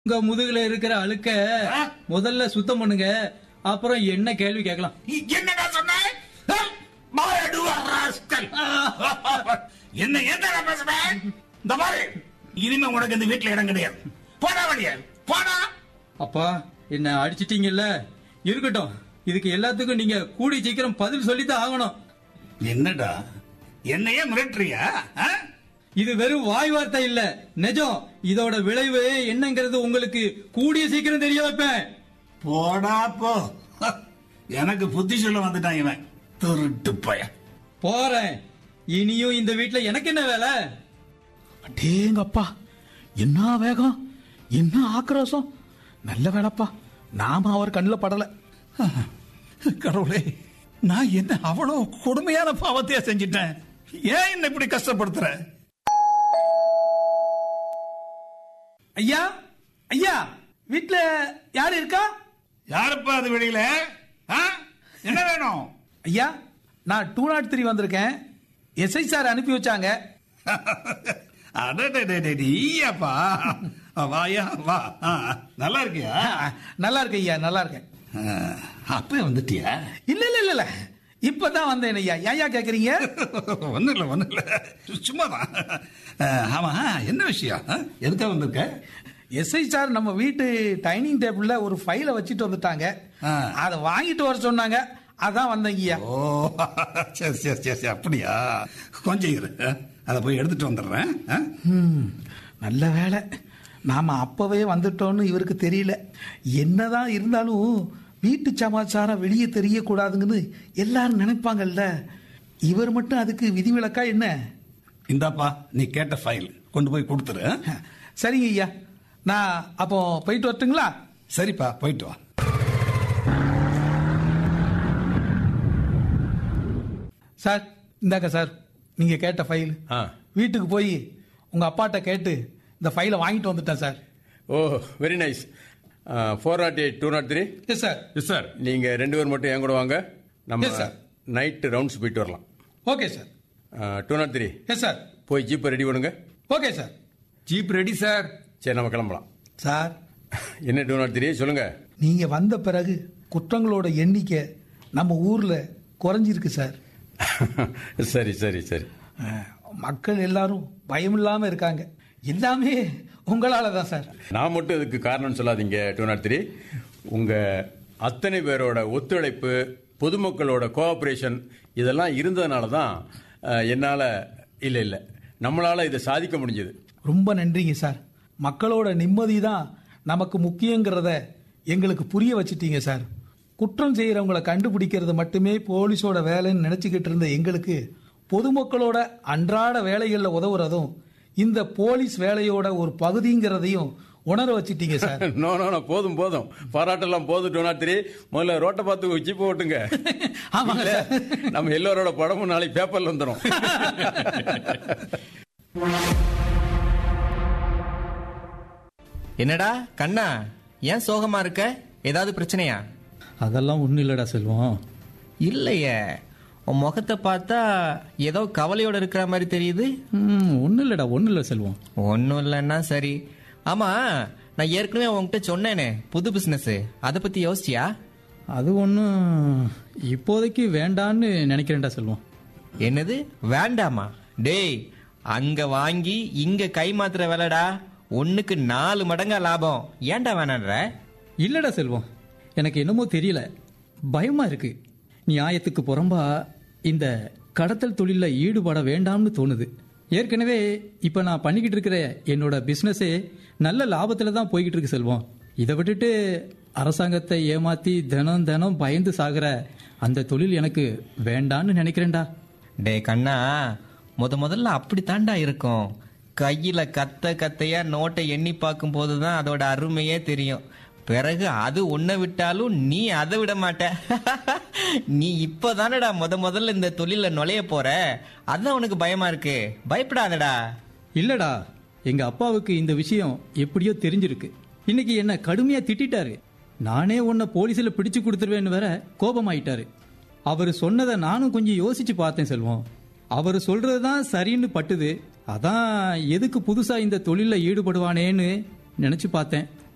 உங்க முதுகுல இருக்கிற அழுக்க முதல்ல சுத்தம் பண்ணுங்க அப்புறம் என்ன கேள்வி கேட்கலாம் இ- என்னடா சொன்ன ஹம், மாரடுவா ராஸ்கல். என்ன என்ன பேசுறேன் இந்த மாதிரி இனிமே உனக்கு இந்த வீட்டுல இடம் கிடையாது போடா வழியா போடா அப்பா என்ன அடிச்சிட்டீங்கல்ல இருக்கட்டும் இதுக்கு எல்லாத்துக்கும் நீங்க கூடி சீக்கிரம் பதில் சொல்லித்தான் ஆகணும் என்னடா என்னையே மிரட்டுறியா ஆ? இது வெறும் வாய் வார்த்தை இல்ல நிஜம் இதோட விளைவு என்னங்கிறது உங்களுக்கு கூடிய சீக்கிரம் தெரிய வைப்பேன் போடா போ எனக்கு புத்தி சொல்ல வந்துட்டான் இவன் திருட்டு பையன் போறேன் இனியும் இந்த வீட்ல எனக்கு என்ன வேலை அடேங்கப்பா என்ன வேகம் என்ன ஆக்ரோஷம் நல்ல வேலைப்பா நாம அவர் கண்ணில் படல கடவுளே நான் என்ன அவ்வளவு கொடுமையான பாவத்தையா செஞ்சிட்டேன் ஏன் என்ன இப்படி கஷ்டப்படுத்துற ஐயா ஐயா வீட்ல யாரு இருக்கா யாருப்பா அது வெளியில ஆ? என்ன வேணும் ஐயா நான் டூ நாட் த்ரீ வந்திருக்கேன் எஸ்ஐ சார் அனுப்பி வச்சாங்க அடடடடடி, ஈயாப்பா வாயா வா ஆ, நல்லா இருக்கியா நல்லா இருக்கேன் ஐயா நல்லா இருக்கேன் ஆ, அப்பவே வந்துட்டியா இல்ல இல்ல இல்ல இல்ல இப்பதான் வந்தேன் ஐயா ஏயா கேக்குறீங்க ஒன்றும் இல்லை ஒன்றும் இல்லை சும்மாதான் ஆ, ஆமா என்ன விஷயம் ஆ? எதுக்காக வந்திருக்க எஸ்ஐ சார் நம்ம வீட்டு டைனிங் டேபிள்ல ஒரு ஃபைலை வச்சுட்டு வந்துட்டாங்க ஆ. அதை வாங்கிட்டு வர சொன்னாங்க அதான் வந்தேங்க ஐயா ஓ சரி சரி சரி சரி அப்படியா கொஞ்சம் இரு ஆ? அதை போய் எடுத்துட்டு வந்துடுறேன் ஆ? ம், நல்ல வேலை நாம அப்பவே வந்துட்டோம்னு இவருக்கு தெரியல என்னதான் இருந்தாலும் வீட்டு சமாச்சாரம் வெளியே தெரியக்கூடாதுங்கன்னு எல்லாரும் நினைப்பாங்கல்ல இவர் மட்டும் அதுக்கு விதிவிலக்கா என்ன இந்தாப்பா நீ கேட்ட ஃபைல் கொண்டு போய் கொடுத்துரு ஆ? சரிங்க ஐயா நான் அப்போ போயிட்டு வரட்டுங்களா சரிப்பா போயிட்டு வா சார் இந்தாக்க சார் நீங்க கேட்ட ஃபைல் ஆ வீட்டுக்கு போய் உங்க அப்பாட்ட கேட்டு இந்த ஃபைலை வாங்கிட்டு வந்துட்டேன் sir oh very nice four nought eight two nought three yes sir yes sir நீங்க ரெண்டு பேர் மட்டும் என் கூட வாங்க நம்ம Yes, sir. நைட்டு ரவுண்ட்ஸ் போயிட்டு வரலாம் okay sir two nought three yes sir போய் ஜீப்பை ரெடி பண்ணுங்க okay sir jeep ready sir சரி நம்ம கிளம்பலாம் சார் என்ன டூ நாட் த்ரீ சொல்லுங்க நீங்க வந்த பிறகு குற்றங்களோட எண்ணிக்கை நம்ம ஊர்ல குறைஞ்சிருக்கு சார் சரி சரி சரி அஹ், மக்கள் எல்லாரும் பயம் இல்லாம இருக்காங்க எல்லாமே உங்களால தான் சார் நான் மட்டும் இதுக்கு காரணம் சொல்லாதீங்க டூ நாட் த்ரீ உங்க அத்தனை பேரோட ஒத்துழைப்பு பொதுமக்களோட கோஆபரேஷன் இதெல்லாம் இருந்ததுனால தான் அஹ், என்னால இல்ல இல்ல நம்மளால இதை சாதிக்க முடிஞ்சது ரொம்ப நன்றிங்க சார் மக்களோட நிம்மதி தான் நமக்கு முக்கியங்கிறத எங்களுக்கு புரிய வச்சிட்டீங்க சார் குற்றம் செய்யறவங்களை கண்டுபிடிக்கிறது மட்டுமே போலீஸோட வேலைன்னு நினைச்சுக்கிட்டு இருந்த எங்களுக்கு பொதுமக்களோட அன்றாட வேலைகளில் உதவுறதும் இந்த போலீஸ் வேலையோட ஒரு பகுதிங்கிறதையும் உணர வச்சிட்டீங்க சார் நோ நோ நோ போதும் போதும் பாராட்டெல்லாம் போதும் டூ நாட் த்ரீ முதல்ல ரோட்டை பார்த்து ஜீப் ஓட்டுங்க ஆமாங்க இல்ல, சார். நம்ம எல்லாரோட படமும் நாளைக்கு பேப்பர்ல வந்துடும் என்னடா கண்ணா ஏன் சோகமா இருக்க ஏதாவது பிரச்சனையா அதெல்லாம் ஒண்ணும் இல்லடா செல்வம் இல்லையே உன் முகத்தை பார்த்தா ஏதோ கவலையோட இருக்கிற மாதிரி தெரியுது ஒன்னும் இல்லடா ஒன்னும் இல்ல செல்வம் ஒன்றும் இல்லைன்னா சரி ஆமா நான் ஏற்கனவே உன்கிட்ட சொன்னேனே புது பிசினஸ் அதை பத்தி யோசிச்சியா அது ஒன்றும் இப்போதைக்கு வேண்டான்னு நினைக்கிறேன்டா செல்வம் என்னது வேண்டாமா டேய் அங்க வாங்கி இங்க கை மாத்துற வேலைடா ஒண்ணுக்கு நாலு மடங்கா லாபம் ஏன்டா வேணான்ற இல்லடா செல்வம் எனக்கு என்னமோ தெரியல பயமா இருக்கு நியாயத்துக்கு புறம்பா இந்த கடத்தல் தொழில ஈடுபட வேண்டாம்னு தோணுது ஏற்கனவே இப்ப நான் பண்ணிக்கிட்டு இருக்கிற என்னோட பிசினஸே நல்ல லாபத்துல தான் போய்கிட்டு இருக்கு செல்வம் இதை விட்டுட்டு அரசாங்கத்தை ஏமாத்தி தினம் தினம் பயந்து சாகுற அந்த தொழில் எனக்கு வேண்டான்னு நினைக்கிறேன்டா டேய் கண்ணா முத முதல்ல அப்படி தாண்டா இருக்கும் கையில கத்த கத்தையா நோட்டை எண்ணி பார்க்கும் போதுதான் அதோட அருமையே தெரியும் பிறகு அது உன்னை விட்டாலும் நீ அதை விட மாட்ட நீ இப்பதானடா முத முதல்ல இந்த தொழில நுழைய போற அதான் உனக்கு பயமா இருக்கு பயப்படாதடா இல்லடா எங்க அப்பாவுக்கு இந்த விஷயம் எப்படியோ தெரிஞ்சிருக்கு இன்னைக்கு என்ன கடுமையா திட்டிட்டாரு நானே உன்னை போலீஸ்ல பிடிச்சு கொடுத்துருவேன்னு வேற கோபமாயிட்டாரு அவர் சொன்னதை நானும் கொஞ்சம் யோசிச்சு பார்த்தேன் செல்வம் அவர் சொல்றதுதான் சரின்னு பட்டுது அதான் எதுக்கு புதுசா இந்த தொழில ஈடுபடுவானேன்னு நினைச்சு பார்த்தேன்